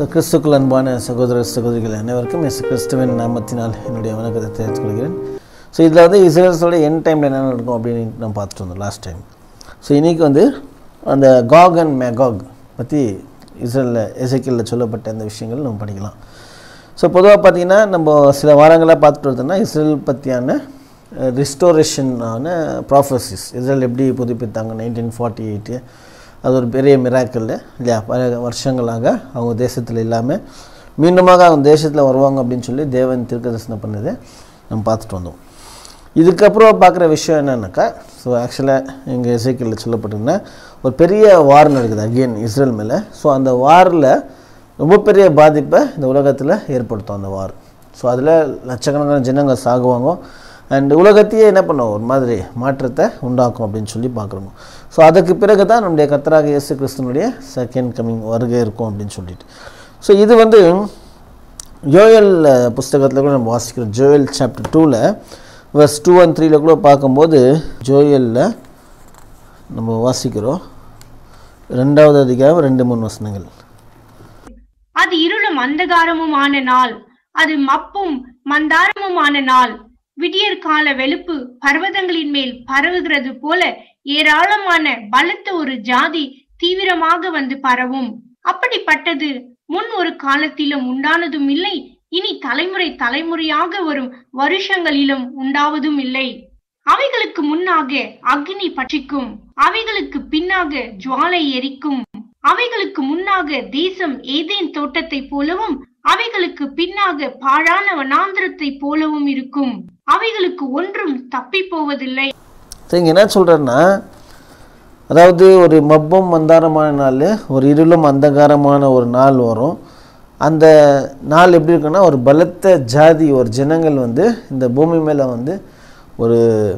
so கிறிஸ்துக்குள் அன்பான சகோதர சகோதரிகள் அனைவருக்கும் எஸ் கிறிஸ்துவின் நாமத்தினால் என்னுடைய வணக்கத்தை தெரிவித்துக் கொள்கிறேன் ஸோ இதில் வந்து இஸ்ரேல்ஸோட என் டைமில் என்ன நடக்கும் அப்படின்னு நம்ம பார்த்துட்டு வந்தோம் லாஸ்ட் டைம் ஸோ இன்றைக்கி வந்து அந்த காக் அண்ட் மேகாக் பற்றி இஸ்ரேலில் எசைக்கிளில் சொல்லப்பட்ட அந்த விஷயங்கள் நம்ம படிக்கலாம் ஸோ பொதுவாக பார்த்தீங்கன்னா நம்ம சில வாரங்களாக பார்த்துட்டு வந்தோம்னா இஸ்ரேல் பற்றியான ரிஸ்டோரேஷனான ப்ராஃபஸிஸ் இஸ்ரேல் எப்படி புதுப்பித்தாங்க நைன்டீன் ஃபார்ட்டி எயிட்டு அது ஒரு பெரிய மிராக்கிள் இல்லையா பல வருஷங்களாக அவங்க தேசத்தில் இல்லாமல் மீண்டுமாக அவங்க தேசத்தில் வருவாங்க அப்படின்னு சொல்லி தேவன் தீர்க்கதரிசனம் பண்ணதை நம்ம பார்த்துட்டு வந்தோம் இதுக்கப்புறம் பார்க்குற விஷயம் என்னன்னாக்கா ஸோ ஆக்சுவலாக எங்கள் இசைக்கிளில் சொல்லப்பட்டிருந்தா ஒரு பெரிய வார் நடக்குது அகெயின் இஸ்ரேல் மேலே ஸோ அந்த வாரில் ரொம்ப பெரிய பாதிப்பை இந்த உலகத்தில் ஏற்படுத்தும் அந்த வார் ஸோ அதில் லட்சக்கணக்கான ஜனங்கள் சாகுவாங்க அண்ட் உலகத்தையே என்ன பண்ணும் ஒரு மாதிரி மாற்றத்தை உண்டாக்கும் அப்படின்னு சொல்லி பார்க்குறோம் ஸோ அதுக்கு பிறகு தான் நம்முடைய கத்தராக இயேசு கிறிஸ்தனுடைய செகண்ட் கம்மிங் வருகை இருக்கும் அப்படின்னு சொல்லிட்டு ஸோ இது வந்து ஜோயல் புஸ்தகத்தில் கூட நம்ம வாசிக்கிறோம் ஜோயல் சாப்டர் டூவில் வர்ஸ் டூ அண்ட் த்ரீல கூட பார்க்கும்போது ஜோயலில் நம்ம வாசிக்கிறோம் ரெண்டாவது அதிகாரம் ரெண்டு மூணு வசனங்கள் அது இருளும் அந்தகாரமுமான நாள் அது மப்பும் மந்தாரமுமான நாள் விடியற் கால வெளுப்பு பர்வதங்களின் மேல் பரவுகிறது போல ஏராளமான பலத்த ஒரு ஜாதி தீவிரமாக வந்து பரவும் அப்படிப்பட்டது முன் ஒரு காலத்திலும் உண்டானதும் இல்லை இனி தலைமுறை தலைமுறையாக வரும் வருஷங்களிலும் உண்டாவதும் இல்லை அவைகளுக்கு முன்னாக அக்னி பற்றிக்கும் அவைகளுக்கு பின்னாக ஜுவாலை எரிக்கும் அவைகளுக்கு முன்னாக தேசம் ஏதேன் தோட்டத்தை போலவும் அவைகளுக்கு பின்னாக பாழான வனாந்திரத்தை போலவும் இருக்கும் அவைகளுக்கு ஒன்றும் தப்பி போவதில்லை ஸோ இங்கே என்ன சொல்கிறேன்னா அதாவது ஒரு மப்பம் மந்தாரமான நாள் ஒரு இருளும் அந்தகாரமான ஒரு நாள் வரும் அந்த நாள் எப்படி இருக்குன்னா ஒரு பலத்த ஜாதி ஒரு ஜனங்கள் வந்து இந்த பூமி மேலே வந்து ஒரு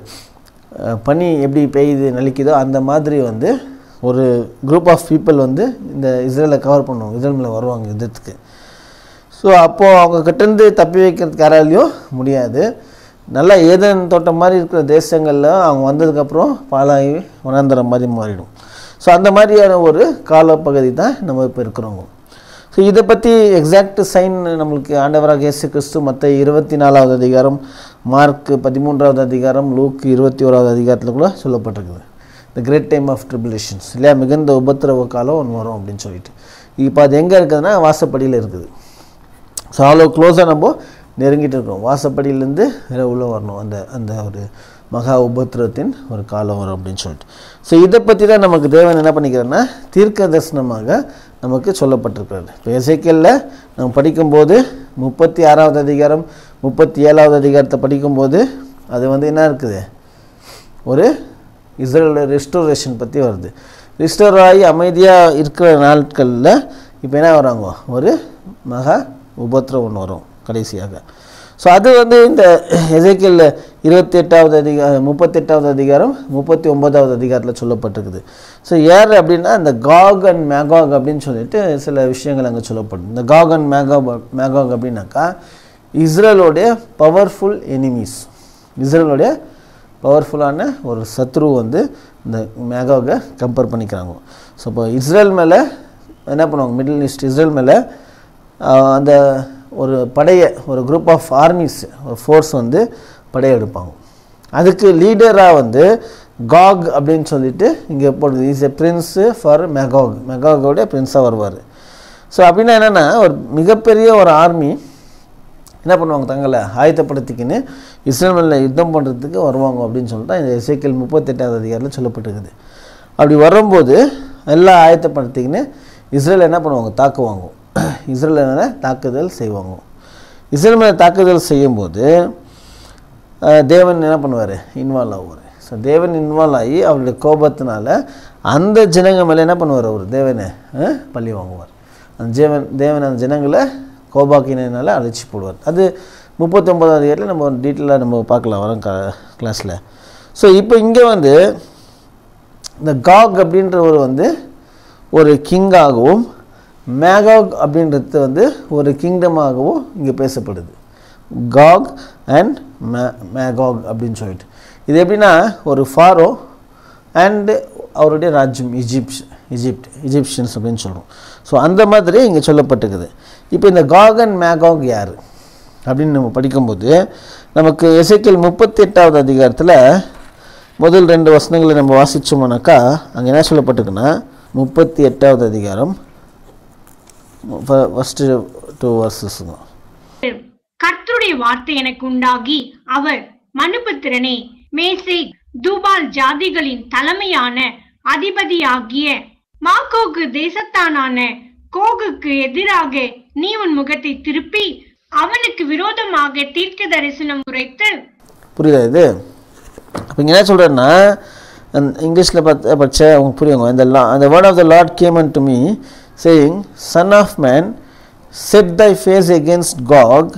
அஹ், பனி எப்படி பெய்யுது நலிக்குதோ அந்த மாதிரி வந்து ஒரு குரூப் ஆஃப் பீப்புள் வந்து இந்த இஸ்ரேலை கவர் பண்ணுவாங்க இஸ்ரேல் மேலே வருவாங்க யுத்தத்துக்கு ஸோ அப்போது அவங்க கிட்டேருந்து தப்பி வைக்கிறதுக்கு யாராலையும் முடியாது நல்லா ஏதேன் தோட்டம் மாதிரி இருக்கிற தேசங்களில் அவங்க வந்ததுக்கப்புறம் பாலாகி வனாந்தரம் மாதிரி மாறிடும் ஸோ அந்த மாதிரியான ஒரு காலப்பகுதி தான் நம்ம இப்போ இருக்கிறோங்க ஸோ இதை பற்றி எக்ஸாக்ட் சைன் நம்மளுக்கு ஆண்டவராக இயேசு கிறிஸ்து மற்ற இருபத்தி நாலாவது அதிகாரம் மார்க் பதிமூன்றாவது அதிகாரம் லூக் இருபத்தி ஓராவது அதிகாரத்தில் கூட சொல்லப்பட்டிருக்குது the great time of tribulations இல்லையா மிகுந்த உபத்திரவ காலம் ஒன்று வரும் அப்படின்னு சொல்லிட்டு இப்போ அது எங்கே இருக்குதுன்னா வாசப்படியில் இருக்குது ஸோ அவ்வளோ க்ளோஸாக நம்ம நெருங்கிட்டு இருக்கோம் வாசப்படியிலேருந்து வேறு உள்ளே வரணும் அந்த அந்த ஒரு மகா உபத்திரத்தின் ஒரு காலம் வரும் அப்படின்னு சொல்லிட்டு ஸோ இதை பற்றி தான் நமக்கு தேவன் என்ன பண்ணிக்கிறேன்னா தீர்க்க தரிசனமாக நமக்கு சொல்லப்பட்டிருக்கிறது இப்போ எசைக்கல்ல நம்ம படிக்கும்போது முப்பத்தி ஆறாவது அதிகாரம் முப்பத்தி ஏழாவது அதிகாரத்தை படிக்கும்போது அது வந்து என்ன இருக்குது ஒரு இஸ்ரேலோட ரெஸ்டோரேஷன் பற்றி வருது ரிஸ்டோர் ஆகி அமைதியாக இருக்கிற நாட்களில் இப்போ என்ன வராங்க ஒரு மகா உபத்திரம் ஒன்று வரும் கடைசியாக ஸோ அது வந்து இந்த எசைக்கில் இருபத்தி எட்டாவது அதிகாரம் முப்பத்தெட்டாவது அதிகாரம் முப்பத்தி ஒன்பதாவது அதிகாரத்தில் சொல்லப்பட்டிருக்குது ஸோ யார் அப்படின்னா இந்த காக் அண்ட் மேகாக் அப்படின்னு சொல்லிட்டு சில விஷயங்கள் அங்கே சொல்லப்படும் இந்த காக் அண்ட் மேகாக் மேகாக் அப்படின்னாக்கா இஸ்ரேலோடைய பவர்ஃபுல் எனிமீஸ் இஸ்ரேலோடைய பவர்ஃபுல்லான ஒரு சத்ரு வந்து இந்த மேகாவை கம்பேர் பண்ணிக்கிறாங்க ஸோ இப்போ இஸ்ரேல் மேலே என்ன பண்ணுவாங்க மிடில் ஈஸ்ட் இஸ்ரேல் மேலே ஆஹ், அந்த ஒரு படையை ஒரு குரூப் ஆஃப் ஆர்மிஸ் ஒரு ஃபோர்ஸ் வந்து படையெடுப்பாங்க அதுக்கு லீடராக வந்து காக் அப்படின்னு சொல்லிட்டு இங்கே போடுது is a prince for Magog மெகாகோடைய பிரின்ஸாக வருவார் ஸோ அப்படின்னா என்னென்னா ஒரு மிகப்பெரிய ஒரு ஆர்மி என்ன பண்ணுவாங்க தங்களை ஆயத்தப்படுத்திக்கின்னு இஸ்ரேல் மேல யுத்தம் பண்ணுறதுக்கு வருவாங்க அப்படின்னு சொல்லிட்டு இந்த இசைக்கல் முப்பத்தெட்டாவது அதிகாரத்தில் சொல்லப்பட்டிருக்குது அப்படி வரும்போது எல்லாம் ஆயத்தப்படுத்திக்கின்னு இஸ்ரேல் என்ன பண்ணுவாங்க தாக்குவாங்க இஸ்ரேல் மேலே தாக்குதல் செய்வாங்க இஸ்ரேல் மேலே தாக்குதல் செய்யும்போது அஹ், தேவன் என்ன பண்ணுவார் இன்வால்வ் ஆகுவார் ஸோ தேவன் இன்வால்வ் ஆகி அவருடைய கோபத்தினால அந்த ஜனங்க மேலே என்ன பண்ணுவார் அவர் தேவனை அஹ், பழி வாங்குவார் அந்த தேவன் தேவன் அந்த ஜனங்களை கோபாக்கினால அழைச்சி போடுவார் அது முப்பத்தொம்பதாவது இயரில் நம்ம டீட்டெயிலாக நம்ம பார்க்கலாம் வரோம் க கிளாஸில் ஸோ இப்போ இங்கே வந்து இந்த காக் அப்படின்றவர் வந்து ஒரு கிங்காகவும் மேகாக் அப்படின்றது வந்து ஒரு கிங்டமாகவும் இங்கே பேசப்படுது காக் அண்ட் மே மேகாக் அப்படின்னு சொல்லிட்டு இது எப்படின்னா ஒரு ஃபாரோ அண்டு அவருடைய ராஜ்யம் இஜிப்ட் இஜிப்ட் இஜிப்ஷியன்ஸ் அப்படின்னு சொல்கிறோம் ஸோ அந்த மாதிரி இங்கே சொல்லப்பட்டிருக்குது இப்போ இந்த காக் அண்ட் மேகாக் யார் அப்படின்னு நம்ம படிக்கும்போது நமக்கு எசைக்கல் முப்பத்தி எட்டாவது அதிகாரத்தில் முதல் ரெண்டு வசனங்களை நம்ம வாசிச்சோம்னாக்கா அங்கே என்ன சொல்லப்பட்டிருக்குன்னா முப்பத்தி எட்டாவது அதிகாரம் ஃபஸ்ட்டு டூ வர்சஸ்ங்க கர்த்தருடைய வார்த்தை எனக்கு உண்டாகி அவர் மனுபுத்திரனே மேசே தூபால் ஜாதிகளின் தலைமையான அதிபதியாகிய மாகோகு தேசத்தானான கோகுக்கு எதிராக நீ உன் முகத்தை திருப்பி அவனுக்கு விரோதமாக தீர்க்க தரிசனம் உரைத்து புரியுதா இது அப்போ இங்கே என்ன சொல்கிறேன்னா இங்கிலீஷில் பார்த்து படித்தா உங்களுக்கு புரியுங்க இந்த லா அந்த word of the Lord came unto me saying son of man set thy face against Gog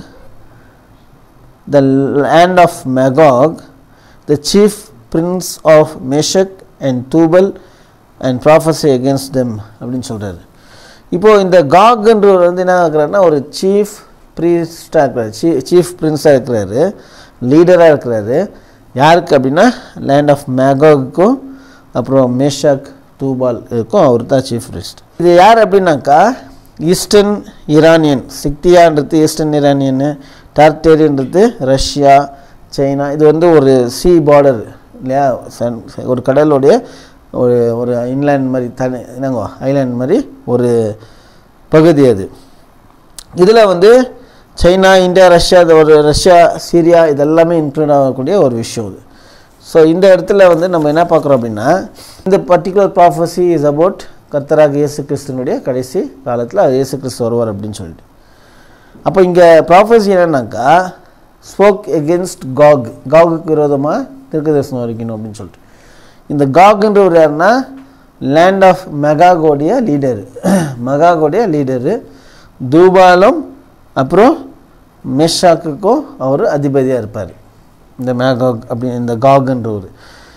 the land of Magog the chief prince of Meshech and Tubal and prophesy against them அப்படின்னு சொல்கிறாரு இப்போது இந்த காக்ன்றவர் வந்து என்ன இருக்கிறாருன்னா ஒரு chief ப்ரீஸ்டாக இருக்கிறாரு சீ chief பிரின்ஸாக இருக்கிறாரு லீடராக இருக்கிறாரு யாருக்கு அப்படின்னா லேண்ட் ஆஃப் மேகாவுக்கும் அப்புறம் மேஷாக் தூபால் இருக்கும் அவர் தான் சீஃப் பிரிஸ்ட் இது யார் அப்படின்னாக்கா ஈஸ்டர்ன் ஈரானியன் சிக்தியான்றது ஈஸ்டர்ன் ஈரானியன் டார்டேரியன்றது ரஷ்யா சைனா இது வந்து ஒரு சி பார்டர் இல்லையா சன் ஒரு கடலுடைய ஒரு ஒரு இன்லேண்ட் மாதிரி தனி என்னங்கோ ஐலாண்ட் மாதிரி ஒரு பகுதி அது இதில் வந்து சைனா இந்தியா ரஷ்யா இது ஒரு ரஷ்யா சீரியா இதெல்லாமே இன்க்ளூட் ஆகக்கூடிய ஒரு விஷயம் இது ஸோ இந்த இடத்துல வந்து நம்ம என்ன பார்க்குறோம் அப்படின்னா இந்த பர்டிகுலர் ப்ராஃபஸி இஸ் அபவுட் கர்த்தராக இயேசு கிறிஸ்துனுடைய கடைசி காலத்தில் இயேசு கிறிஸ்து வருவார் அப்படின்னு சொல்லிட்டு அப்போ இங்கே ப்ராஃபஸி என்னன்னாக்கா ஸ்போக் எகென்ஸ்ட் காக் காகுக்கு விரோதமாக தீர்க்கதரிசனம் வரைக்கணும் அப்படின்னு சொல்லிட்டு இந்த காக்ன்றவர் யாருன்னா லேண்ட் ஆஃப் மெகாகோடைய லீடரு மெகாகோடைய லீடரு தூபாலும் அப்புறம் மெஷாக்குக்கும் அவர் அதிபதியாக இருப்பார் இந்த மேகாக் அப்படி இந்த காக்ன்றவர்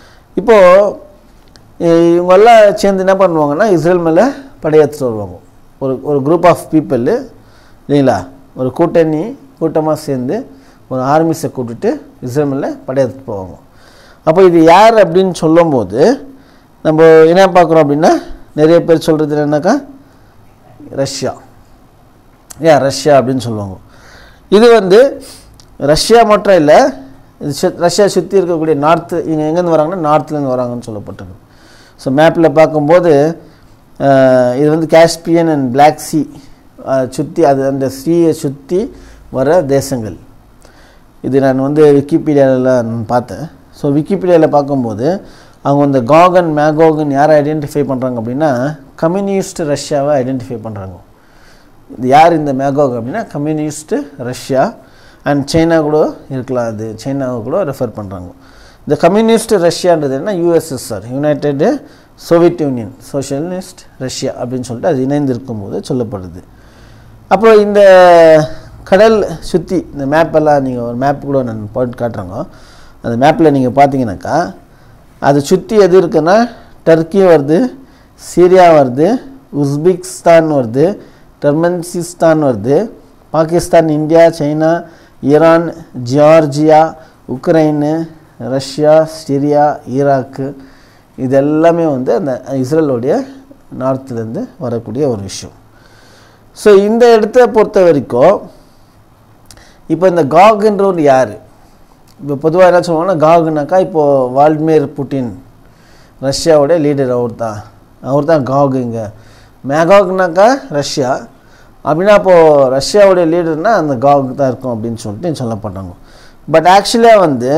இப்போது இவங்கெல்லாம் சேர்ந்து என்ன பண்ணுவாங்கன்னா இஸ்ரேல் மேலே படையெடுத்துட்டு வருவாங்க ஒரு ஒரு குரூப் ஆஃப் பீப்புள் இல்லைங்களா ஒரு கூட்டணி கூட்டமாக சேர்ந்து ஒரு ஆர்மிஸை கூப்பிட்டுட்டு இஸ்ரேல் மேலே படையெடுத்துட்டு போவாங்க அப்போ இது யார் அப்படின்னு சொல்லும்போது நம்ம என்ன பார்க்குறோம் அப்படின்னா நிறைய பேர் சொல்கிறது என்னன்னாக்கா ரஷ்யா ஏன் ரஷ்யா அப்படின்னு சொல்லுவாங்க இது வந்து ரஷ்யா மட்டும் இல்லை இது சு- ரஷ்யா சுற்றி இருக்கக்கூடிய நார்த்து இவங்க எங்கேருந்து வராங்கன்னா நார்த்லேருந்து வராங்கன்னு சொல்லப்பட்டிருக்கு ஸோ மேப்பில் பார்க்கும்போது அஹ், இது வந்து காஸ்பியன் அண்ட் பிளாக் சி சுற்றி அது அந்த சீயை சுற்றி வர தேசங்கள் இது நான் வந்து விக்கிபீடியாவில் நான் பார்த்தேன் ஸோ விக்கிபீடியாவில் பார்க்கும்போது அவங்க இந்த காகன் மேகோகன் யாரை ஐடென்டிஃபை பண்ணுறாங்க அப்படின்னா கம்யூனிஸ்ட் ரஷ்யாவை ஐடென்டிஃபை பண்ணுறாங்க இது யார் இந்த மேகோக் அப்படின்னா கம்யூனிஸ்ட் ரஷ்யா அண்ட் சைனா கூட இருக்கலாம் அது சைனாவை கூட ரெஃபர் பண்ணுறாங்க இந்த கம்யூனிஸ்ட் ரஷ்யான்றது என்ன USSR united Soviet union socialist Russia அப்படின்னு சொல்லிட்டு அது இணைந்து இருக்கும்போது சொல்லப்படுது அப்புறம் இந்த கடல் சுற்றி இந்த மேப்பெல்லாம் நீங்கள் ஒரு மேப் கூட நான் போட்டு காட்டுறேங்க அந்த மேப்பில் நீங்கள் பார்த்தீங்கன்னாக்கா அதை சுற்றி எது இருக்குன்னா டர்க்கி வருது சீரியா வருது உஸ்பெகிஸ்தான் வருது டர்மன்சிஸ்தான் வருது Pakistan India China Iran Georgia Ukraine Russia Syria Iraq இது எல்லாமே வந்து அந்த இஸ்ரேலோடைய நார்த்துலேருந்து வரக்கூடிய ஒரு விஷயம் ஸோ இந்த இடத்த பொறுத்த வரைக்கும் இப்போ இந்த காக்ன்றவர் யார் இப்போ பொதுவாக என்ன சொல்லுவாங்கன்னா காகுனாக்கா இப்போது வால்டிமிர் புட்டின் ரஷ்யாவோட லீடர் அவர் தான் அவர் தான் காக் இங்கே மேகாக்னாக்கா ரஷ்யா அப்படின்னா அப்போது ரஷ்யாவுடைய லீடர்னால் அந்த காக் தான் இருக்கும் அப்படின்னு சொல்லிட்டு சொல்லப்பட்டாங்க பட் ஆக்சுவலாக வந்து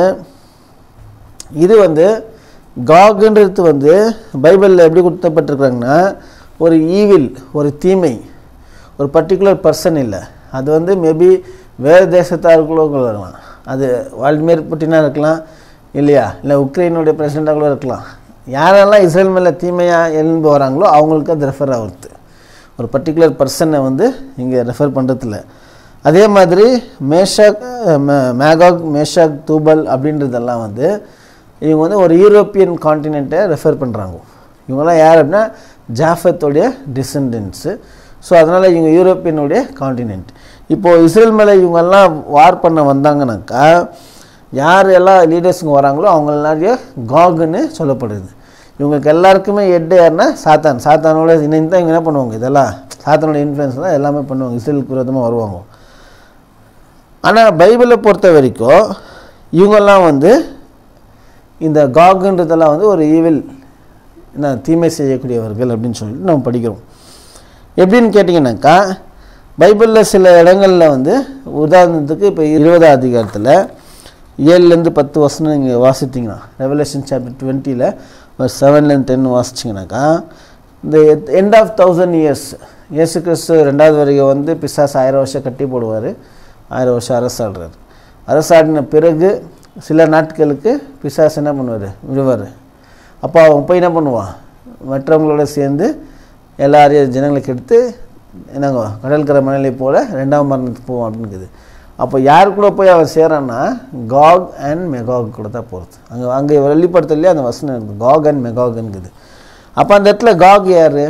இது வந்து காக்ன்றது வந்து பைபிளில் எப்படி கொடுத்தப்பட்டிருக்காங்கன்னா ஒரு ஈவில் ஒரு தீமை ஒரு பர்டிகுலர் பர்சன் இல்லை அது வந்து மேபி வேறு தேசத்தாருக்குள்ள கூட இருக்கலாம் அது வால்டிமிர் புட்டினாக இருக்கலாம் இல்லையா இல்லை உக்ரைனுடைய பிரசிடெண்ட்டாக கூட இருக்கலாம் யாரெல்லாம் இஸ்ரேல் மேலே தீமையாக எழுந்து வராங்களோ அவங்களுக்கு அது ரெஃபர் ஆகுது ஒரு பர்டிகுலர் பர்சனை வந்து இங்கே ரெஃபர் பண்ணுறதில்ல அதே மாதிரி மேஷாக் மே- மேகாக் மேஷாக் தூபல் அப்படின்றதெல்லாம் வந்து இவங்க வந்து ஒரு யூரோப்பியன் காண்டினெண்ட்டை ரெஃபர் பண்ணுறாங்க இவங்கெல்லாம் யார் அப்படின்னா ஜாஃபத்தோடைய டிசெண்டன்ஸு ஸோ அதனால் இவங்க யூரோப்பியனுடைய காண்டினென்ட் இப்போது இஸ்ரேல் மேலே இவங்கெல்லாம் வார் பண்ண வந்தாங்கனாக்கா யார் எல்லாம் லீடர்ஸுங்க வராங்களோ அவங்க எல்லாரையும் காகுன்னு சொல்லப்படுது இவங்களுக்கு எல்லாருக்குமே ஹெட் யாருன்னா சாத்தான் சாத்தானோட இணைந்து தான் இவங்க என்ன பண்ணுவாங்க இதெல்லாம் சாத்தானோட இன்ஃப்ளூயன்ஸ் தான் எல்லாமே பண்ணுவாங்க இஸ்ரேலுக்கு விரோதமாக வருவாங்க ஆனால் பைபிளை பொறுத்த வரைக்கும் இவங்கெல்லாம் வந்து இந்த காகுன்றதெல்லாம் வந்து ஒரு ஈவில் என்ன தீமை செய்யக்கூடியவர்கள் அப்படின்னு சொல்லிட்டு நம்ம படிக்கிறோம் எப்படின்னு கேட்டிங்கனாக்கா பைபிளில் சில இடங்களில் வந்து உதாரணத்துக்கு இப்போ இருபதாம் அதிகாரத்தில் ஏழுலேருந்து பத்து வருஷம் நீங்கள் வாசித்தீங்கன்னா ரெவலேஷன் சாப்டர் டுவெண்ட்டியில் ஒரு செவன்லேருந்து டென் வாசிச்சிங்கனாக்கா இந்த எண்ட் ஆஃப் தௌசண்ட் இயர்ஸ் இயேசு கிறிஸ்து ரெண்டாவது வரைக்கும் வந்து பிசாஸ் ஆயிரம் வருஷம் கட்டி போடுவார் ஆயிரம் வருஷம் அரசாடுறாரு அரசாடின பிறகு சில நாட்களுக்கு பிசாஸ் என்ன பண்ணுவார் விடுவார் அப்போ அவன் போய் என்ன பண்ணுவான் மற்றவங்களோட சேர்ந்து எல்லாரையும் ஜனங்களுக்கு எடுத்து என்னங்க கடற்கரை மணலை போல ரெண்டாம் மரணத்துக்கு போவான் அப்படின்னுக்குது அப்போ யார் கூட போய் அவன் சேரான்னா காக் அண்ட் மெகாக் கூட தான் போகிறது அங்கே அங்கே வெளிப்படுத்தலையே அந்த வசனம் இருக்குது காக் அண்ட் மெகாக்னுக்குது அப்போ அந்த இடத்துல காக் யார்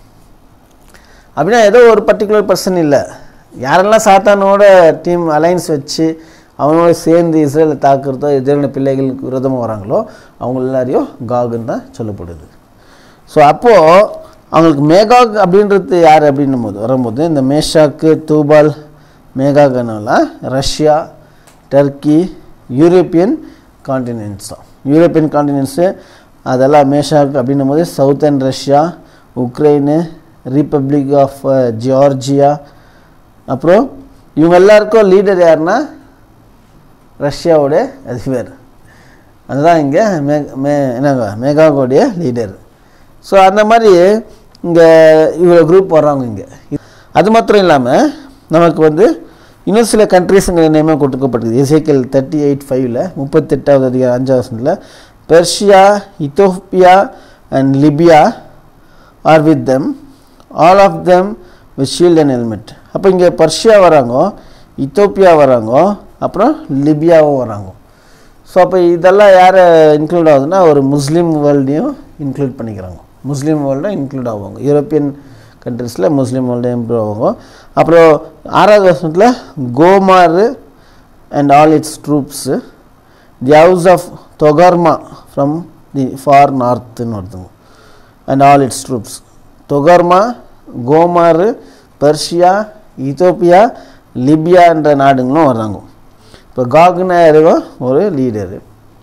அப்படின்னா ஏதோ ஒரு பர்டிகுலர் பர்சன் இல்லை யாரெல்லாம் சாத்தானோட டீம் அலைன்ஸ் வச்சு அவனோட சேர்ந்து இஸ்ரேலை தாக்குறதோ இஸ்ரேலின பிள்ளைகளுக்கு விரோதமாக வராங்களோ அவங்க எல்லாரையும் காகுன்னு தான் சொல்லப்படுது ஸோ அப்போது அவங்களுக்கு மேகாக் அப்படின்றது யார் அப்படின்னும் போது வரும்போது இந்த மேஷாக்கு தூபால் மேகாகனெல்லாம் ரஷ்யா டர்க்கி யூரோப்பியன் காண்டினென்ட்ஸ் தான் யூரோப்பியன் காண்டினென்ட்ஸு அதெல்லாம் மேஷாக் அப்படின்னும் போது southern Russia Ukraine republic of Georgia அப்புறம் இவங்க எல்லாருக்கும் லீடர் யாருன்னா ரஷ்யாவோட அதிபர் அதுதான் இங்கே மே மே என்னங்க மேகாகோடைய லீடர் ஸோ அந்த மாதிரி இங்கே இவ்வளோ குரூப் வர்றாங்க இங்கே அது மாத்திரம் இல்லாமல் நமக்கு வந்து இன்னும் சில கண்ட்ரீஸுங்கிற நேமே கொடுக்கப்பட்டிருக்கு எசேக்கல் தேர்ட்டி எயிட் ஃபைவ்ல முப்பத்தெட்டாவது அதிகார அஞ்சாவது வருஷத்தில் Persia Ethiopia and Libya are with them all of them with shield and helmet அப்போ இங்கே பர்ஷியா வராங்க இத்தோப்பியா வராங்க அப்புறம் லிபியாவும் வராங்க ஸோ அப்போ இதெல்லாம் யாரை இன்க்ளூட் ஆகுதுன்னா ஒரு முஸ்லீம் வேர்ல்டையும் இன்க்ளூட் பண்ணிக்கிறாங்க முஸ்லீம் வேர்ல்டும் இன்க்ளூட் ஆவாங்க யூரோப்பியன் கண்ட்ரிஸில் முஸ்லீம் வேர்ல்டும் இம்ப்ரூவ் ஆவாங்க அப்புறம் ஆறாவது வருஷத்தில் Gomer and all its troops the house of Togarmah from the far நார்த்துன்னு ஒருத்தவங்க and all its troops Togarmah Gomer Persia Ethiopia Libya என்ற நாடுங்களும் வர்றாங்க இப்போ காக்னா இருக்கும் ஒரு லீடரு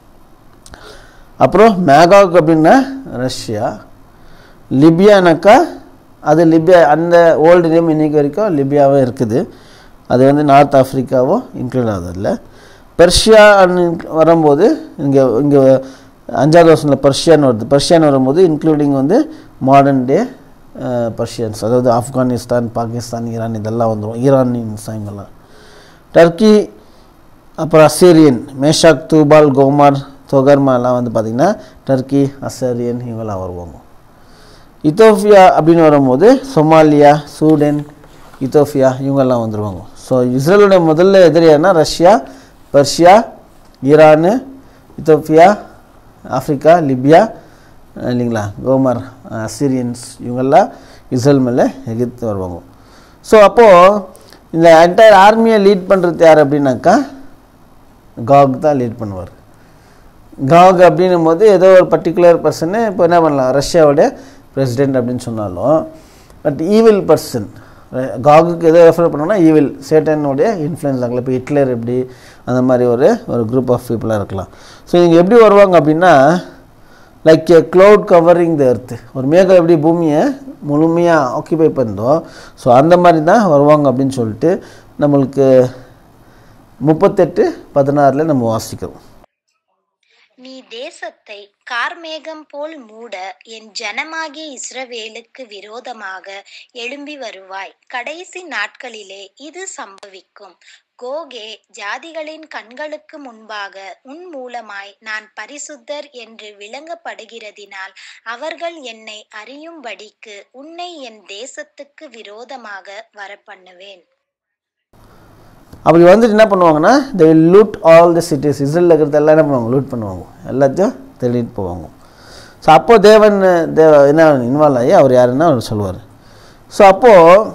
அப்புறம் மேகாக் அப்படின்னா ரஷ்யா லிபியானாக்கா அது லிபியா அந்த ஓல்டு நேம் இன்னைக்கு வரைக்கும் லிபியாவே இருக்குது அது வந்து நார்த் ஆஃப்ரிக்காவோ இன்க்ளூட் ஆகுது இல்லை பெர்ஷியா வரும்போது இங்கே இங்கே அஞ்சாவது வருஷத்தில் பர்ஷியான்னு வருது பர்ஷியான்னு வரும்போது இன்க்ளூடிங் வந்து மாடர்ன் டே பர்ஷியன்ஸ் அதாவது ஆப்கானிஸ்தான் பாகிஸ்தான் ஈரான் இதெல்லாம் வந்துடும் ஈரானியன்ஸ் இவங்கெல்லாம் டர்க்கி அப்புறம் அசேரியன் மேஷாக் தூபால் கோமார் தொகர்மாலாம் வந்து பார்த்திங்கன்னா டர்க்கி அசேரியன் இவங்கெல்லாம் வருவாங்க இத்தோப்பியா அப்படின்னு வரும்போது சொமாலியா சூடன் இத்தோப்பியா இவங்கெல்லாம் வந்துடுவாங்க ஸோ இஸ்ரேலோட முதல்ல எதிரியானா Russia Persia Iran Ethiopia Africa Libya இல்லைங்களா கோமர் அசிரியன்ஸ் இவங்கெல்லாம் இஸ்ரேல் மேலே எதிர்த்து வருவாங்க ஸோ அப்போது இந்த என்டையர் ஆர்மியை லீட் பண்ணுறது யார் அப்படின்னாக்கா காக் தான் லீட் பண்ணுவார் காக் அப்படின்னும் போது ஏதோ ஒரு பர்டிகுலர் பர்சனு இப்போ என்ன பண்ணலாம் ரஷ்யாவோட பிரசிடென்ட் அப்படின்னு சொன்னாலும் பட் ஈவில் பர்சன் காகுக்கு எதோ ரெஃபர் பண்ணோம்னா ஈவில் சேட்டனுடைய இன்ஃப்ளூயன்ஸ் ஆகலாம் இப்போ ஹிட்லர் எப்படி அந்த மாதிரி ஒரு ஒரு குரூப் ஆஃப் பீப்புளாக இருக்கலாம் ஸோ இங்கே எப்படி வருவாங்க அப்படின்னா like a cloud covering the earth ஒரு மேகம் எப்படி பூமியை முழுமையாக ஆக்கியபை பண்ணோம் ஸோ அந்த மாதிரி தான் வருவாங்க அப்படின்னு சொல்லிட்டு நம்மளுக்கு முப்பத்தெட்டு பதினாறில் நம்ம வாசிக்கிறோம் நீ தேசத்தை கார்மேகம் போல் மூட என் ஜனமாகிய இஸ்ரவேலுக்கு விரோதமாக எழும்பி வருவாய் கடைசி நாட்களிலே இது சம்பவிக்கும் கோகே ஜாதிகளின் கண்களுக்கு முன்பாக உன் மூலமாய் நான் பரிசுத்தர் என்று விளங்கப்படுகிறதினால் அவர்கள் என்னை அறியும்படிக்கு உன்னை என் தேசத்துக்கு விரோதமாக வரப்பண்ணுவேன் அப்படி வந்துட்டு என்ன பண்ணுவாங்கன்னா they will loot all the cities இஸ்ரேலில் இருக்கிறது எல்லாம் என்ன பண்ணுவாங்க லூட் பண்ணுவாங்க எல்லாத்தையும் திருடிட்டு போவாங்க ஸோ அப்போது தேவன் தேவ என்ன இன்வால்வ் ஆகி அவர் யாருன்னா அவர் சொல்லுவார் ஸோ அப்போது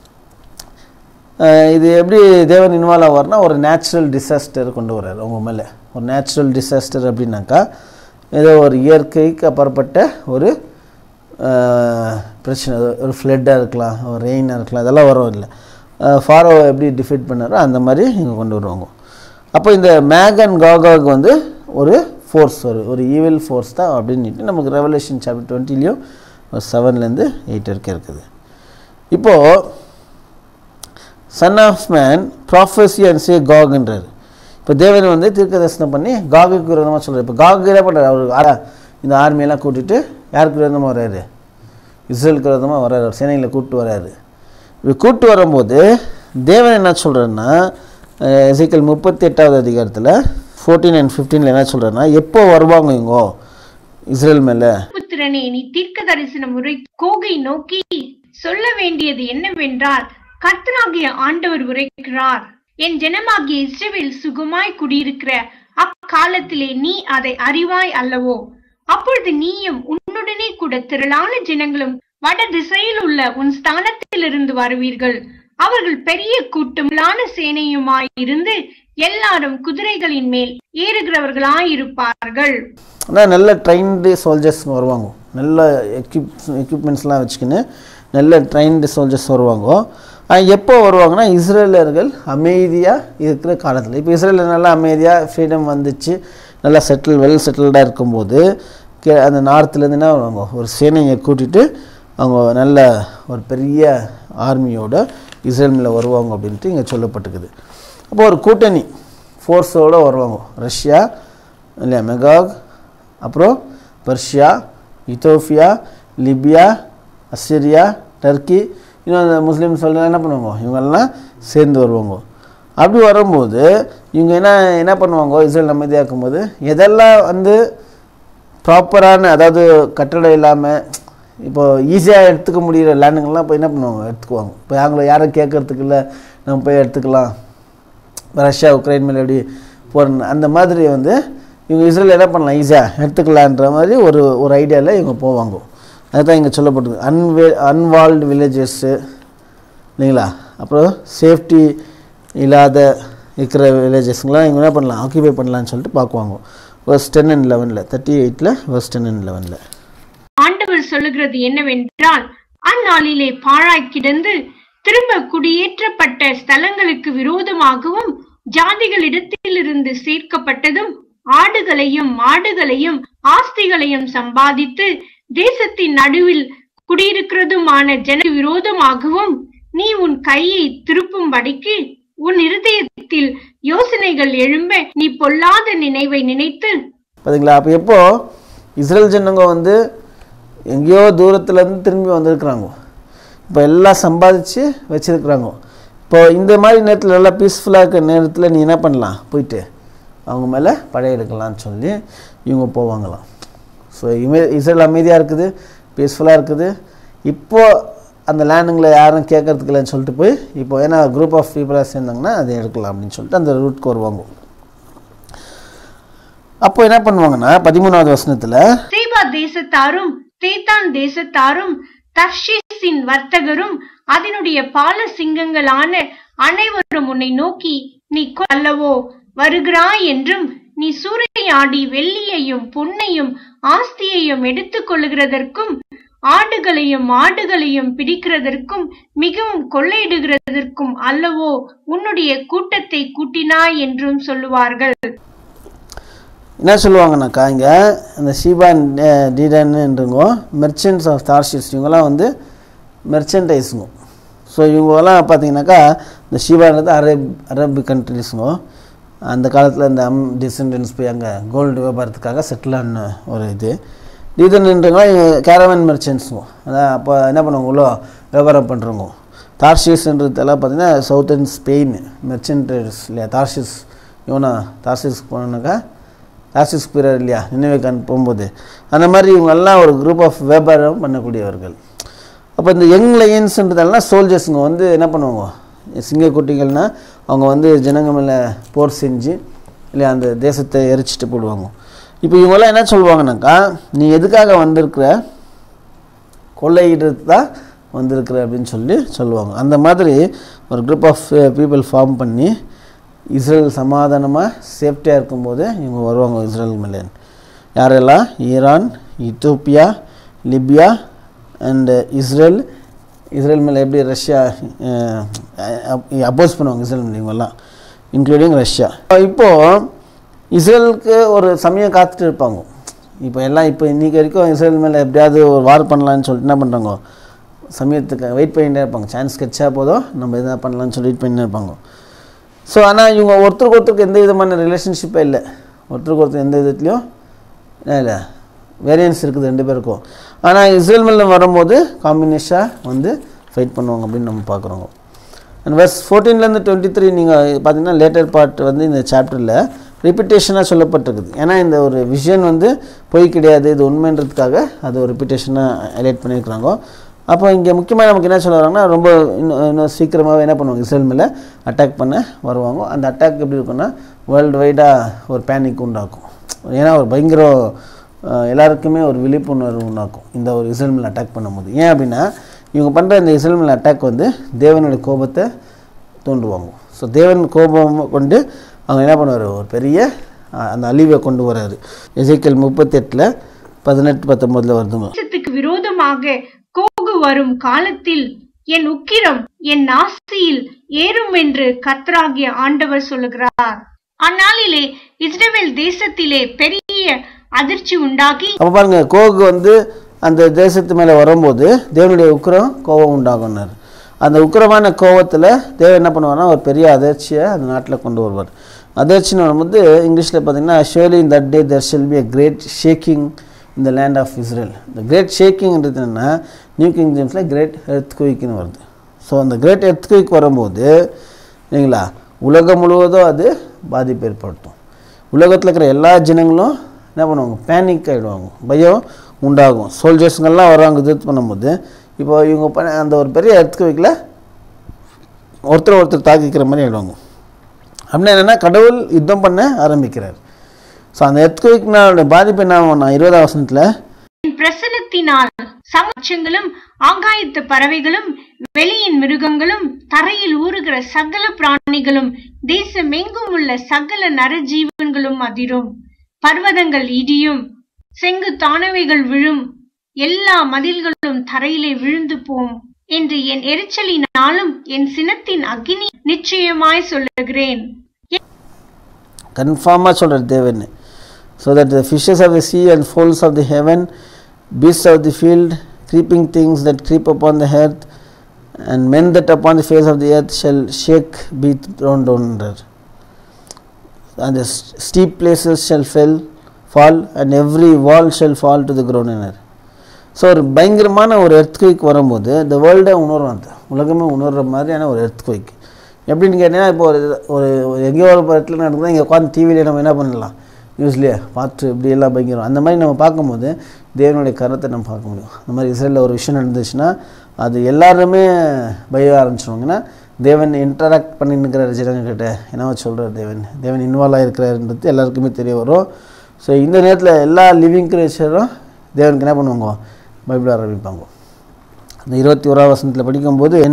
இது எப்படி தேவன் இன்வால்வ் ஆவார்னா ஒரு நேச்சுரல் டிசாஸ்டர் கொண்டு வர்றாரு அவங்க மேலே ஒரு நேச்சுரல் டிசாஸ்டர் அப்படின்னாக்கா ஏதோ ஒரு இயற்கைக்கு அப்பாற்பட்ட ஒரு ஆஹ், பிரச்சனை ஒரு ஃப்ளட்டாக இருக்கலாம் ஒரு ரெயினாக இருக்கலாம் இதெல்லாம் வரும் இல்லை ஃபாரோ எப்படி டிஃபீட் பண்ணாரோ அந்த மாதிரி இங்கே கொண்டு வருவாங்க அப்போ இந்த மேகன் காகாவுக்கு வந்து ஒரு ஃபோர்ஸ் ஒரு ஒரு ஈவில் ஃபோர்ஸ் தான் அப்படின்ட்டு நமக்கு ரெவலேஷன் சாப்டர் டுவெண்ட்டிலையும் செவன்லேருந்து எயிட் வரைக்கும் இருக்குது இப்போது son of man prophesy and say காக்ன்றார் இப்போ தேவன் வந்து தீர்க்க தரிசனம் பண்ணி காகுக்கு விரோதமாக சொல்கிறார் இப்போ காகு என்ன பண்ணுறாரு அவர் ஆரா இந்த ஆர்மியெல்லாம் கூட்டிட்டு யாருக்கு விரோதமாக வர்றாரு இஸ்ரேலுக்கு விரோதமாக வர்றாரு அவர் சேனைகளை கூப்பிட்டு வர்றாரு இப்படி கூப்பிட்டு வரும்போது தேவன் என்ன சொல்கிறாருன்னா எசிக்கல் முப்பத்தி எட்டாவது அதிகாரத்தில் ஃபோர்டீன் அண்ட் ஃபிஃப்டீனில் என்ன சொல்கிறாருன்னா எப்போ வருவாங்க இவங்கோ இஸ்ரேல் மேலே புத்திரனே நீ தீர்க்க தரிசன முறை கோகை நோக்கி சொல்ல வேண்டியது என்னவென்றால் கர்த்தராகிய ஆண்டவர் உரைக்கிறார் என் ஜனமாகிய இஸ்ரவேல் சுகமாய் குடியிருக்கிற அக்காலத்திலே நீ அதை அறிவாய் அல்லவோ அப்பொழுது நீயும் உன்னுடனே கூட திரளான ஜனங்களும் வட திசையில் உள்ள உன் ஸ்தானத்திலிருந்து வருவீர்கள் அவர்கள் பெரிய கூட்டமிலான சேனையுமாய் இருந்து எல்லாரும் குதிரைகளின் மேல் ஏறுகிறவர்களாயிருப்பார்கள் ஆனால் நல்ல ட்ரைன்டு சோல்ஜர்ஸ் வருவாங்க நல்ல எக்யூப் எக்யூப்மெண்ட்ஸ்லாம் வச்சுக்கின்னு நல்ல ட்ரைன்டு சோல்ஜர்ஸ் வருவாங்க ஆனால் எப்போ வருவாங்கன்னா இஸ்ரேலர்கள் அமைதியாக இருக்கிற காலத்தில் இப்போ இஸ்ரேலில் நல்லா அமைதியாக ஃப்ரீடம் வந்துச்சு நல்லா செட்டில் வெல் செட்டில்டாக இருக்கும்போது கே அந்த நார்த்துலேருந்து என்ன வருவாங்க ஒரு சேனையை கூட்டிட்டு அவங்க நல்ல ஒரு பெரிய ஆர்மியோட இஸ்ரேல் மேலே வருவாங்க அப்படின்ட்டு இங்கே சொல்லப்பட்டிருக்குது அப்போ ஒரு கூட்டணி ஃபோர்ஸோடு வருவாங்க ரஷ்யா இல்லையா மெகாக் அப்புறம் Persia Ethiopia Libya Assyria Turkey இன்னும் அந்த முஸ்லீம் சொல்லலாம் என்ன பண்ணுவாங்க இவங்கெல்லாம் சேர்ந்து வருவாங்க அப்படி வரும்போது இவங்க என்ன என்ன பண்ணுவாங்க இஸ்ரேல் அமைதியாக இருக்கும்போது எதெல்லாம் வந்து ப்ராப்பரான அதாவது கட்டடம் இல்லாமல் இப்போ ஈஸியாக எடுத்துக்க முடியிற லேண்டுங்கள்லாம் இப்போ என்ன பண்ணுவாங்க எடுத்துக்குவாங்க இப்போ அவங்கள யாரும் கேட்கறதுக்கு இல்லை நம்ம போய் எடுத்துக்கலாம் ரஷ்யா உக்ரைன் மேலே எப்படி போகிற அந்த மாதிரி வந்து இவங்க இஸ்ரேல் என்ன பண்ணலாம் ஈஸியாக எடுத்துக்கலான்ற மாதிரி ஒரு ஒரு ஐடியாவில் இவங்க போவாங்க அதுதான் இங்கே சொல்லப்பட்டது அன்வே அன்வால்டு வில்லேஜஸ்ஸு இல்லைங்களா அப்புறம் சேஃப்டி இல்லாத இருக்கிற வில்லேஜஸ்ங்களாம் இவங்க என்ன பண்ணலாம் ஆக்கியபை பண்ணலான்னு சொல்லிட்டு பார்க்குவாங்க வர்ஸ் டென் அண்ட் லெவனில் தேர்ட்டி எயிட்டில் வர்ஸ் டென் அண்ட் லெவனில் ஆண்டவர் சொல்லுகிறது என்னவென்றால் அந்நாளிலே பாழாய் கிடந்து திரும்ப குடியேற்றப்பட்ட ஸ்தலங்களுக்கு விரோதமாகவும் ஜாதிகளிடத்திலிருந்து சேர்க்கப்பட்டதும் ஆடுகளையும் மாடுகளையும் ஆஸ்திகளையும் சம்பாதித்து தேசத்தின் நடுவில் குடியிருக்கிறதுமான ஜன விரோதமாகவும் நீ உன் கையை திருப்பும்படிக்கு உன் இருதயத்தில் யோசனைகள் எழும்ப நீ பொல்லாத நினைவை நினைத்து பார்த்தீங்களா அப்போ எப்போ இஸ்ரேல் ஜனங்க வந்து எங்கேயோ தூரத்துலேருந்து திரும்பி வந்திருக்கிறாங்க இப்போ எல்லாம் சம்பாதிச்சு வச்சுருக்குறாங்க இப்போ இந்த மாதிரி நேரத்தில் நல்லா பீஸ்ஃபுல்லாக இருக்கிற நேரத்தில் நீ என்ன பண்ணலாம் போயிட்டு அவங்க மேலே படையெடுக்கலாம்னு சொல்லி இவங்க போவாங்களாம் ஸோ இமே இஸ்ரேல் அமைதியாக இருக்குது பீஸ்ஃபுல்லாக இருக்குது இப்போ அந்த லேண்டுங்களை யாரும் கேட்கறதுக்கு இல்லைன்னு சொல்லிட்டு போய் இப்போ ஏன்னா குரூப் ஆஃப் பீப்புளாக சேர்ந்தாங்கன்னா அதை எடுக்கலாம் அப்படின்னு சொல்லிட்டு அந்த ரூட்க்கு வருவாங்க அப்போ என்ன பண்ணுவாங்கன்னா பதிமூணாவது வசனத்தில் சேபா தேசத்தாரும் தேத்தான் தேசத்தாரும் தர்ஷீஸின் வர்த்தகரும் அதனுடைய பால சிங்கங்களான அனைவரும் உன்னை நோக்கி நீ கொ- அல்லவோ வருகிறாய் என்றும் நீ சூறையாடி வெள்ளியையும் பொன்னையும் ஆஸ்தியையும் எடுத்துக் கொள்ளுகிறதற்கும் ஆடுகளையும் மாடுகளையும் பிடிக்கிறதற்கும் மிகவும் கொள்ளையிடுகிறதற்கும் அல்லவோ உன்னுடைய கூட்டத்தை கூட்டினாய் என்றும் சொல்லுவார்கள் என்ன சொல்லுவாங்கனாக்கா இங்கே அந்த ஷீபான் டீடன்ன்றவங்க மெர்ச்சன்ட்ஸ் ஆஃப் தார்ஷிஸ் இவங்கெல்லாம் வந்து மெர்ச்சன்டைஸுங்க ஸோ இவங்கெல்லாம் பார்த்தீங்கன்னாக்கா இந்த ஷீபான்றது அரேப் அரேப் கண்ட்ரிஸுங்க அந்த காலத்தில் இந்த அம் டிசெண்டன்ஸ் போய் அங்கே கோல்டு வியாபாரத்துக்காக செட்டில் ஆன ஒரு இது டீடன்ன்றவங்க கேரவன் மெர்ச்சன்ட்ஸுங்க அதான் அப்போ என்ன பண்ணுவாங்க உள்ள வியாபாரம் பண்ணுறவங்க தார்ஷிஸ்ன்றதெல்லாம் பார்த்தீங்கன்னா சவுத்தர்ன் ஸ்பெயின் மெர்ச்சன்டைஸ் இல்லையா தார்ஷிஸ் இவனா தார்ஷிஸ்க்கு போனாக்கா டாசிஸ் பீரியட் இல்லையா நினைவுக்கான் போகும்போது அந்த மாதிரி இவங்கெல்லாம் ஒரு குரூப் ஆஃப் வியாபாரம் பண்ணக்கூடியவர்கள் அப்போ இந்த யங் லயன்ஸ்ன்றதெல்லாம் சோல்ஜர்ஸுங்க வந்து என்ன பண்ணுவாங்க சிங்கக்குட்டிகள்னா அவங்க வந்து ஜனங்க மேலே போர் செஞ்சு இல்லையா அந்த தேசத்தை எரிச்சிட்டு போடுவாங்க இப்போ இவங்கெல்லாம் என்ன சொல்லுவாங்கனாக்கா நீ எதுக்காக வந்திருக்கிற கொள்ளையிடுறது தான் வந்திருக்கிற அப்படின்னு சொல்லி சொல்லுவாங்க அந்த மாதிரி ஒரு குரூப் ஆஃப் பீப்புள் ஃபார்ம் பண்ணி இஸ்ரேல் சமாதானமாக சேஃப்டியாக இருக்கும்போது இவங்க வருவாங்க இஸ்ரேல் மேலே யாரெல்லாம் Iran Ethiopia Libya and Israel Israel மேலே எப்படி ரஷ்யா அப்போஸ் பண்ணுவாங்க இஸ்ரேல் மேலே இவங்கெல்லாம் இன்க்ளூடிங் ரஷ்யா இப்போது இஸ்ரேலுக்கு ஒரு சமயம் காத்துட்டு இருப்பாங்க இப்போ எல்லாம் இப்போ இன்றைக்கி வரைக்கும் இஸ்ரேல் மேலே எப்படியாவது ஒரு வார் பண்ணலான்னு சொல்லிட்டு என்ன பண்ணுறாங்க சமயத்துக்கு வெயிட் பண்ணிட்டே இருப்பாங்க சான்ஸ் கிடைச்சா போதும் நம்ம எதா பண்ணலாம்னு சொல்லி வெயிட் பண்ணிட்டே இருப்பாங்க ஸோ ஆனால் இவங்க ஒருத்தருக்கு ஒருத்தருக்கு எந்த விதமான ரிலேஷன்ஷிப்பே இல்லை ஒருத்தருக்கு ஒருத்தர் எந்த விதத்துலையும் இல்லை வேரியன்ஸ் இருக்குது ரெண்டு பேருக்கும் ஆனால் இஸ்ரேல் மேலே வரும்போது காம்பினேஷனாக வந்து ஃபைட் பண்ணுவாங்க அப்படின்னு நம்ம பார்க்குறோங்க அண்ட் வெர்ஸ் ஃபோர்டீன்லேருந்து டுவெண்ட்டி த்ரீ நீங்கள் பார்த்தீங்கன்னா லேட்டர் பார்ட் வந்து இந்த சாப்டரில் ரிப்பிட்டேஷனாக சொல்லப்பட்டிருக்குது ஏன்னா இந்த ஒரு விஷன் வந்து பொய் கிடையாது இது உண்மைன்றதுக்காக அது ஒரு ரிப்பிட்டேஷனாக ஹைலைட் பண்ணியிருக்கிறாங்க அப்போ இங்கே முக்கியமாக நமக்கு என்ன சொல்ல வராங்கன்னா ரொம்ப இன்னும் இன்னும் சீக்கிரமாகவே என்ன பண்ணுவாங்க இஸ்ரேல் மேலே அட்டாக் பண்ண வருவாங்க அந்த அட்டாக் எப்படி இருக்குன்னா வேர்ல்டு வைடாக ஒரு பேனிக் உண்டாக்கும் ஏன்னா ஒரு பயங்கர அஹ், எல்லாருக்குமே ஒரு விழிப்புணர்வு உண்டாக்கும் இந்த ஒரு இஸ்ரேல் மேலே அட்டாக் பண்ணும்போது ஏன் அப்படின்னா இவங்க பண்ணுற இந்த இஸ்ரேல் மேலே அட்டாக் வந்து தேவனுடைய கோபத்தை தூண்டுவாங்க ஸோ தேவன் கோபம் கொண்டு அவங்க என்ன பண்ணுவார் ஒரு பெரிய அஹ், அந்த அழிவை கொண்டு வராரு எசைக்கல் முப்பத்தெட்டில் பதினெட்டு பத்தொம்போதில் வருதுங்க தேசத்துக்கு விரோதமாக கோகு வரும் காலத்தில் என் உக்கிரம் என் நாசியில் ஏறும் என்று கர்த்தராகிய ஆண்டவர் சொல்லுகிறார் அந்நாளிலே இஸ்ரவேல் தேசத்திலே பெரிய அதிர்ச்சி உண்டாகி அப்போ பாருங்க கோகு வந்து அந்த தேசத்து மேலே வரும்போது தேவனுடைய உக்கிரம் கோபம் உண்டாகும்னாரு அந்த உக்கிரமான கோபத்தில் தேவன் என்ன பண்ணுவார்னா ஒரு பெரிய அதிர்ச்சியை அந்த நாட்டில் கொண்டு வருவார் அதிர்ச்சின்னு வரும்போது இங்கிலீஷில் பார்த்தீங்கன்னா surely in that day there shall be a great shaking in the land of Israel இந்த கிரேட் ஷேக்கிங்ன்றது என்னென்னா நியூ கிங் ஜேம்ஸில் கிரேட் எர்த் குயிக்னு வருது ஸோ அந்த கிரேட் எர்த் குயிக் வரும்போது இல்லைங்களா உலகம் முழுவதும் அது பாதிப்பு ஏற்படுத்தும் உலகத்தில் இருக்கிற எல்லா ஜனங்களும் என்ன பண்ணுவாங்க பேனிக் ஆகிடுவாங்க பயம் உண்டாகும் சோல்ஜர்ஸுங்கெல்லாம் வர்றாங்க இது பண்ணும்போது இப்போ இவங்க பண்ண அந்த ஒரு பெரிய எர்த்குவிக்கில் ஒருத்தர் ஒருத்தர் தாக்கிக்கிற மாதிரி ஆகிடுவாங்க அப்படின்னா என்னென்னா கடவுள் யுத்தம் பண்ண ஆரம்பிக்கிறார் ஸோ அந்த எர்த்குவிக்னால பாதிப்பு என்ன ஆகும்னா இருபதாம் வசனத்தில் என் பிரசனத்தினால் சமச்சங்களும் ஆகாயத்து பறவைகளும் வெளியின் மிருகங்களும் தரையில் ஊறுகிற சகல பிராணிகளும் தேசமெங்கும் உள்ள சகல நரஜீவன்களும் அதிரும் பர்வதங்கள் இடியும் செங்குத்தானவைகள் விழும் எல்லா மதில்களும் தரையிலே விழுந்து போம் என்று என் எரிச்சலினாலும் என் சினத்தின் அக்கினி நிச்சயமாய் சொல்லுகிறேன் கன்ஃபார்மாக சொல்கிறார் தேவன் so that the fishes of the sea and fowls of the heaven beasts of the field creeping things that creep upon the earth and men that upon the face of the earth shall shake be thrown down என்றார் and the s- steep places shall fell fall and every wall shall fall to the ground என்றார் so ஒரு பயங்கரமான ஒரு earthquake வரும்போது இந்த வேர்ல்டை உணர்றோம் அது உலகமே உணர்ற மாதிரியான ஒரு எர்த்குயிக் எப்படின்னு கேட்டிங்கன்னா இப்போ ஒரு ஒரு ஒரு எங்கேயோ ஒரு இடத்துல நடக்குதுன்னா இங்கே உட்காந்து டிவியில் நம்ம என்ன பண்ணலாம் நியூஸ்லேயே பார்த்து இப்படி எல்லாம் பயங்கரம் அந்த மாதிரி நம்ம பார்க்கும்போது தேவனுடைய கருத்தை நம்ம பார்க்க முடியும் அந்த மாதிரி இஸ்ரேலில் ஒரு விஷயம் நடந்துச்சுன்னா அது எல்லாருமே பய ஆரம்பிச்சிருவாங்க ஏன்னா தேவன் இன்டராக்ட் பண்ணி நிற்கிற ஜனங்கக்கிட்ட என்ன சொல்கிறார் தேவன் தேவன் இன்வால்வ் ஆகிருக்கிறாருன்றது எல்லாருக்குமே தெரிய வரும் ஸோ இந்த நேரத்தில் எல்லா லிவிங் கிரேச்சரும் தேவனுக்கு என்ன பண்ணுவாங்க பைபிள் ஆரம்பிப்பாங்க அந்த இருபத்தி ஓராவது வசனத்தில் படிக்கும்போது என்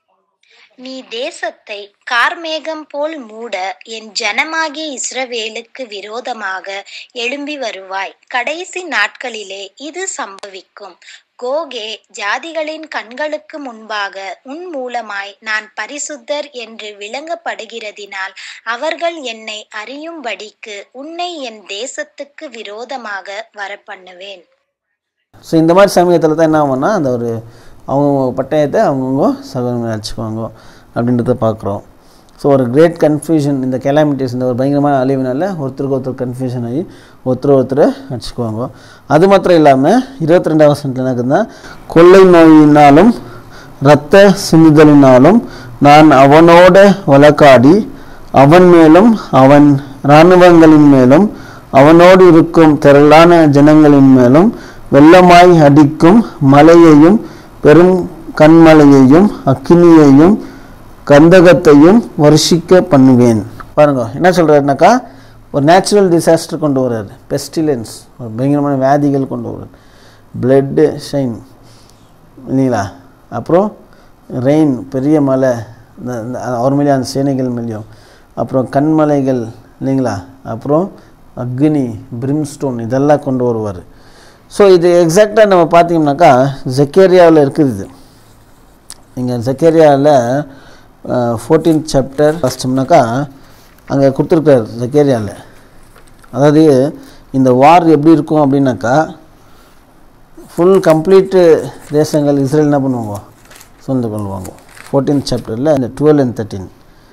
நீ தேசத்தை கார்மேகம் போல் மூட என் ஜனமாகிய இஸ்ரவேலுக்கு விரோதமாக எழும்பி வருவாய் கடைசி நாட்களிலே இது சம்பவிக்கும் கோகே ஜாதிகளின் கண்களுக்கு முன்பாக உன் மூலமாய் நான் பரிசுத்தர் என்று விளங்கப்படுகிறதினால் அவர்கள் என்னை அறியும்படிக்கு உன்னை என் தேசத்துக்கு விரோதமாக வரப்பண்ணுவேன் ஸோ இந்த மாதிரி சமயத்தில் தான் என்ன ஆகும்னா அந்த ஒரு அவங்கவுங்க பட்டயத்தை அவங்கவுங்க சகோதரங்களை அடிச்சுக்குவாங்க அப்படின்றத பார்க்குறோம் ஸோ ஒரு கிரேட் கன்ஃபியூஷன் இந்த கெலாமிட்டிஸ் இந்த ஒரு பயங்கரமான அழிவினால ஒருத்தருக்கு ஒருத்தர் கன்ஃபியூஷன் ஆகி ஒருத்தர் ஒருத்தர் அடிச்சுக்குவாங்க அது மாத்திரம் இல்லாமல் இருபத்தி ரெண்டாவது வருஷத்தில் என்ன இருக்குதுன்னா கொள்ளை நோயினாலும் இரத்த சிந்துதலினாலும் நான் அவனோட வழக்காடி அவன் மேலும் அவன் இராணுவங்களின் மேலும் அவனோடு இருக்கும் திரளான ஜனங்களின் மேலும் வெள்ளமாய் அடிக்கும் மலையையும் பெரும் கண்மலையையும் அக்கினியையும் கந்தகத்தையும் வருஷிக்க பண்ணுவேன் பாருங்க என்ன சொல்றாருனாக்கா ஒரு நேச்சுரல் டிசாஸ்டர் கொண்டு வர்றாரு பெஸ்டிலன்ஸ் ஒரு பயங்கரமான வியாதிகள் கொண்டு வர்றாரு பிளட்டு ஷைன் இல்லைங்களா அப்புறம் ரெயின் பெரிய மலை இந்த இந்த அவர் மேலேயும் அந்த சேனைகள் மேலேயும் அப்புறம் கண்மலைகள் இல்லைங்களா அப்புறம் அக்னி பிரிம்ஸ்டோன் இதெல்லாம் கொண்டு வருவார் ஸோ இது எக்ஸாக்டாக நம்ம பார்த்தீங்கன்னாக்கா ஜக்கேரியாவில் இருக்குது இது இங்கே ஜக்கேரியாவில் ஃபோர்டீன் சாப்டர் ஃபஸ்ட்டோம்னாக்கா அங்கே கொடுத்துருக்காரு ஜக்கேரியாவில் அதாவது இந்த வார் எப்படி இருக்கும் அப்படின்னாக்கா ஃபுல் கம்ப்ளீட்டு தேசங்கள் இஸ்ரேல் என்ன பண்ணுவாங்க சொந்து கொள்வாங்க ஃபோர்டீன் சாப்டரில் இந்த டுவெல் அண்ட் தேர்ட்டீன்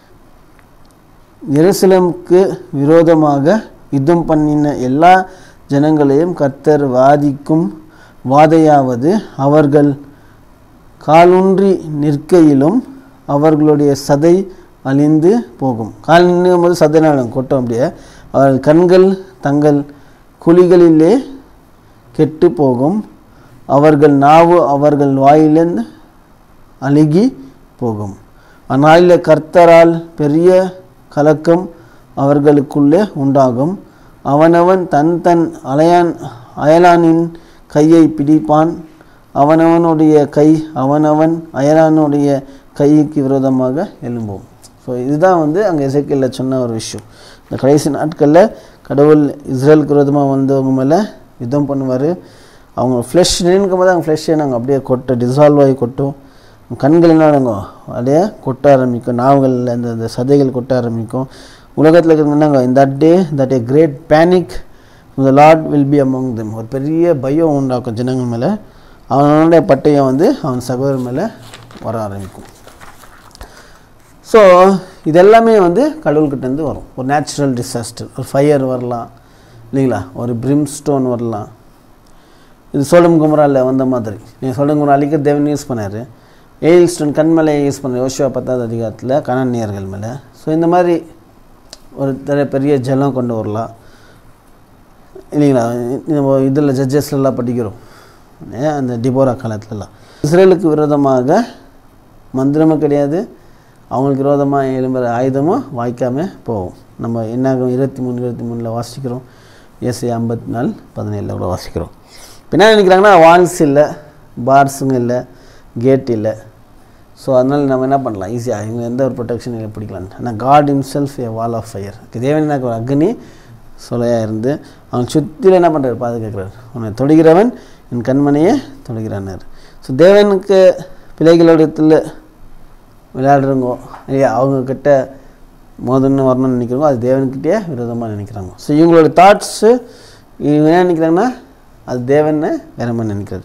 எருசலேமுக்கு விரோதமாக யுத்தம் பண்ணின எல்லா ஜனங்களையும் கர்த்தர் வாதிக்கும் வாதையாவது அவர்கள் காலூன்றி நிற்கையிலும் அவர்களுடைய சதை அழிந்து போகும் கால் நிற்கும் போது சதை நாளும் கொட்டும் அப்படியே அவர்கள் கண்கள் தங்கள் குழிகளிலே கெட்டு போகும் அவர்கள் நாவு அவர்கள் வாயிலிருந்து அழுகி போகும் அந்நாளில் கர்த்தரால் பெரிய கலக்கம் அவர்களுக்குள்ளே உண்டாகும் அவனவன் தன் தன் அலையான் அயலானின் கையை பிடிப்பான் அவனவனுடைய கை அவனவன் அயலானுடைய கைக்கு விரோதமாக எழும்பும் ஸோ இதுதான் வந்து அங்கே இசைக்கில் சொன்ன ஒரு விஷயம் இந்த கடைசி நாட்களில் கடவுள் இஸ்ரேலுக்கு விரோதமாக வந்தவங்க மேலே யுத்தம் பண்ணுவார் அவங்க ஃப்ளஷ் நினைக்கும் போது அவங்க ஃப்ளஷ்ஷை நாங்கள் அப்படியே கொட்ட டிசால்வ் ஆகி கொட்டும் கண்கள் என்ன ஆகுங்க அப்படியே கொட்ட ஆரம்பிக்கும் நாவுகளில் இந்த இந்த சதைகள் கொட்ட ஆரம்பிக்கும் உலகத்தில் இருக்கிறவங்க என்னங்க இந்த day that a great panic the Lord will be among them ஒரு பெரிய பயம் உண்டாக்கும் ஜனங்கள் மேலே அவனுடைய பட்டயம் வந்து அவன் சகோதரர் மேலே வர ஆரம்பிக்கும் ஸோ இதெல்லாமே வந்து கடவுள்கிட்டேருந்து வரும் ஒரு நேச்சுரல் டிசாஸ்டர் ஒரு ஃபயர் வரலாம் இல்லைங்களா ஒரு பிரிம்ஸ்டோன் வரலாம் இது சோளம் குமராவில் வந்த மாதிரி நீங்கள் சோளம் குமரா அழிக்க தேவன் யூஸ் பண்ணார் எயில் ஸ்டோன் கண்மலையை யூஸ் பண்ண யோசிவா பத்தாவது அதிகாரத்தில் கணனியர்கள் மேலே ஸோ இந்த மாதிரி ஒரு தர பெரிய ஜலம் கொண்டு வரலாம் இல்லைங்களா நம்ம இதில் ஜட்ஜஸ்லாம் படிக்கிறோம் ஏன் அந்த டிபோரா காலத்துலலாம் இஸ்ரேலுக்கு விரோதமாக மந்திரமும் கிடையாது அவங்களுக்கு விரோதமாக எழும்புற ஆயுதமும் வாய்க்காமல் போகும் நம்ம என்னாகும் இருபத்தி மூணு இருபத்தி மூணில் வாசிக்கிறோம் ஏசி ஐம்பத்தி நாலு பதினேழில் கூட வாசிக்கிறோம் இப்போ என்ன நினைக்கிறாங்கன்னா வால்ஸ் இல்லை பார்ஸுங்க இல்லை கேட் இல்லை ஸோ அதனால் நம்ம என்ன பண்ணலாம் ஈஸியாக இவங்க எந்த ஒரு ப்ரொடெக்ஷன் இல்லை பிடிக்கலாம் ஆனால் God himself a wall of fire தேவன் என்ன ஒரு அக்னி சொலையாக இருந்து அவன் சுற்றில என்ன பண்ணுறாரு பாதுகாக்கிறார் உன்னை தொடுகிறவன் என் கண்மனையே தொடுகிறானார் ஸோ தேவனுக்கு பிள்ளைகளிடத்தில் விளையாடுறவங்க இல்லையா அவங்கக்கிட்ட மோதன்னு வரணும்னு நினைக்கிறவங்க அது தேவன்கிட்டயே விரோதமாக நினைக்கிறாங்க ஸோ இவங்களோட தாட்ஸு இவங்க என்ன நினைக்கிறாங்கன்னா அது தேவன்னு வேற மாதிரி நினைக்கிறது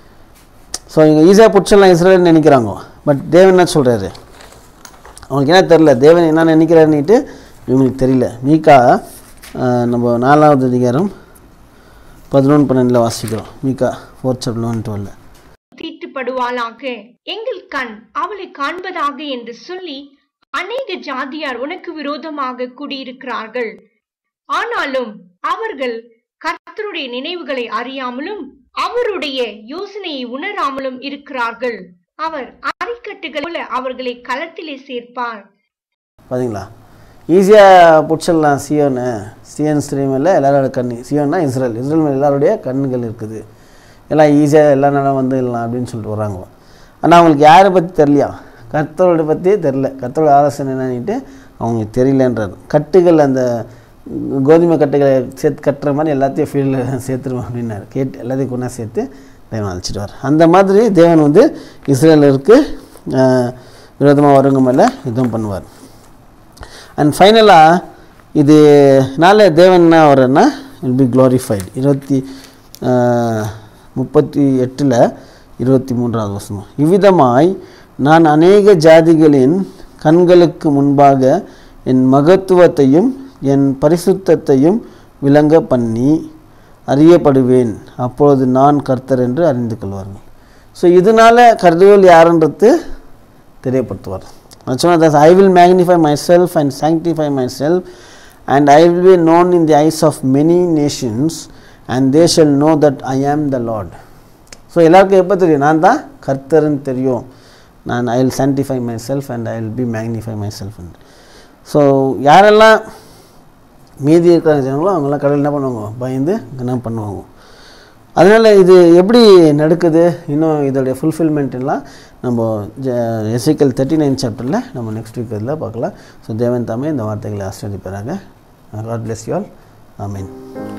ஸோ இவங்க ஈஸியாக பிடிச்சிடலாம் இஸ்ரேல்னு நினைக்கிறாங்க பட் தேவன் என்ன சொல்கிறாரு அவங்களுக்கு என்ன தெரில தேவன் என்ன நினைக்கிறாருன்னுட்டு இவங்களுக்கு தெரியல மீகா ஆஹ், நம்ம நாலாவது அதிகாரம் பதினொன்று பன்னெண்டில் வாசிக்கிறோம் மீகா ஃபோர்த் சாப்டர் ஒன் டுவெல்ல தீட்டுப்படுவாளாக எங்கள் கண் அவளை காண்பதாக என்று சொல்லி அநேக ஜாதியார் உனக்கு விரோதமாக கூடியிருக்கிறார்கள் ஆனாலும் அவர்கள் கர்த்தருடைய நினைவுகளை அறியாமலும் அவருடைய யோசனையை உணராமலும் இருக்கிறார்கள் அவர் அரைக்கட்டுகள் போல அவர்களை களத்திலே சேர்ப்பார் பார்த்தீங்களா ஈஸியாக பிடிச்சிடலாம் சியோனை சியன் ஸ்ரீமில் எல்லாரோட கண் சியோன்னா இஸ்ரேல் இஸ்ரேல் மேலே எல்லாருடைய கண்ணுகள் இருக்குது எல்லாம் ஈஸியாக எல்லா நாளும் வந்து இல்லாம் அப்படின்னு சொல்லிட்டு வராங்க ஆனால் அவங்களுக்கு யாரை பற்றி தெரியலையா கர்த்தரோட பற்றி தெரில கர்த்தரோட ஆலோசனை என்னன்னுட்டு அவங்களுக்கு தெரியலன்றார் கட்டுகள் அந்த கோதுமை கட்டுகளை சேர்த்து கட்டுற மாதிரி எல்லாத்தையும் ஃபீல்டில் சேர்த்துருவோம் அப்படின்னாரு கேட்டு எல்லாத்தையும் கொண்டா சேர்த்து தேவன் அழைச்சிட்டு வர அந்த மாதிரி தேவன் வந்து இஸ்ரேலருக்கு விரோதமாக வரவங்க மேலே யுத்தம் பண்ணுவார் அண்ட் ஃபைனலாக இதுனால தேவன் என்ன வர்றன்னா வில் பி க்ளோரிஃபைடு இருபத்தி ஆஹ், முப்பத்தி எட்டில் இருபத்தி மூன்றாவது வசனம் இவ்விதமாய் நான் அநேக ஜாதிகளின் கண்களுக்கு முன்பாக என் மகத்துவத்தையும் என் பரிசுத்தத்தையும் விளங்க பண்ணி அறியப்படுவேன் அப்பொழுது நான் கர்த்தர் என்று அறிந்து கொள்வார்கள் ஸோ இதனால கர்த்தர்கள் யாருன்றது தெரியப்படுத்துவார் நான் சொன்னது I will magnify myself and sanctify myself and I will be known in the eyes of many nations and they shall know that I am the Lord so எல்லாருக்கும் எப்போ தெரியும் நான் தான் கர்த்தர்னு தெரியும் நான் I will sanctify myself and I will be magnify myself so யாரெல்லாம் மீதி இருக்கிற ஜனங்களோ அவங்கெல்லாம் கடவுள் என்ன பண்ணுவாங்க பயந்து என்ன பண்ணுவாங்க அதனால் இது எப்படி நடக்குது இன்னும் இதோடைய ஃபுல்ஃபில்மெண்ட் எல்லாம் நம்ம எஸ்ஐக்கல் தேர்ட்டி நைன் சாப்டரில் நம்ம நெக்ஸ்ட் வீக் இதில் பார்க்கலாம் ஸோ தேவன் தாமே இந்த வார்த்தைகளை ஆஸ்வதிப்பாராங்க God bless you all amen